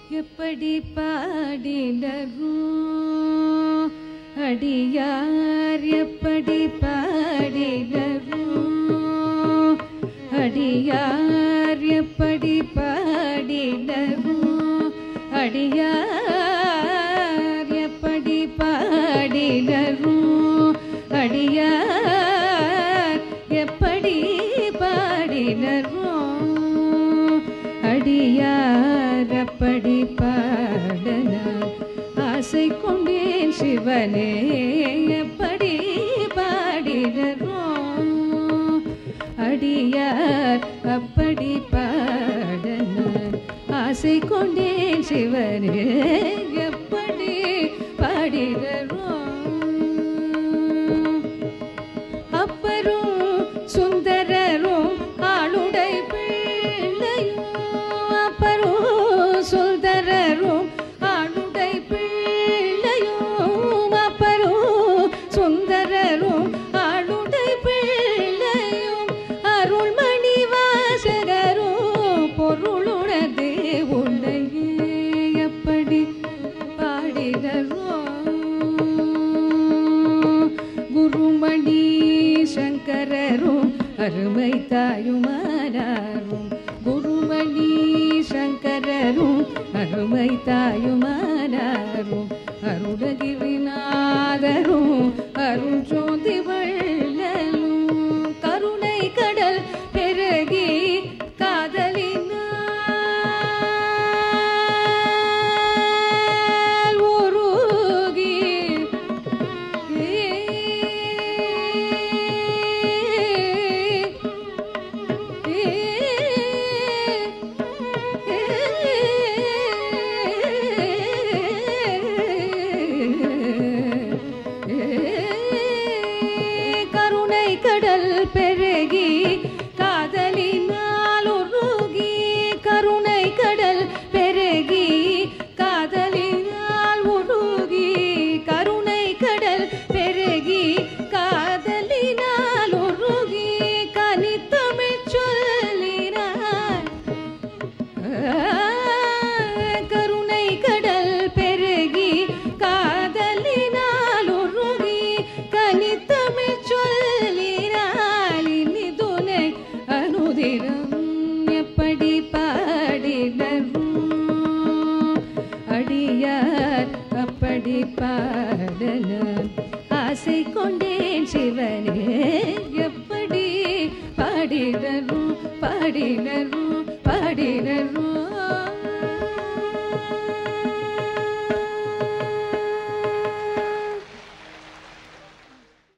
எப்படி பாடினரும் அடியார் எப்படி பாடினரும் அடியார் எப்படி பாடினரும் அடியார் எப்படி பாடினரும் அடியார் எப்படி பாடினரும் அடியார் அப்படி பாடன ஆசை கொண்டேன் சிவனே எப்படி பாடினரும் அடியார் அப்படி பாடன ஆசை கொண்டேன் சிவனே எப்படி பாடினரும் அப்பரும் சுந்தரரும் ஆளுடை பிள்ளையும் அப்பரும் சுந்தரரும் ஆளுடை பிள்ளையும் அப்பரும் சுந்தரரும் ஆளுடை பிள்ளையும் அருள்மணி வாசகரும் பொருளுணர்ந்தே உன்னையே எப்படி பாடினரும் குருமணி சங்கரரும் அருமை தாயுமானாரும் குருமணி சங்கரரும் அருமை தாயுமானாரும் அருணகிரிநாதரும் அருள் ஜோதி வள்ளலும் கருணை கடல் பெருகி காதலினால் உருகி கருணை கடல் பெருகி காதலினால் உருகி கருணை கடல் பெருகி காதலினால் உருகி கருணை கடல் பெருகி காதலினால் உருகி கனித்தமிழ் சொல்லினார் கருணை கடல் பெருகி காதலினால் உருகி கனித்தமிழ் சொல்லினால் இனி துணை அனுதினம் எப்படி பாடினரும் அடியார் அப்படி பாடன ஆசை கொண்டேன் சிவனே எப்படி பாடினரும் பாடினரும் பாடினரும்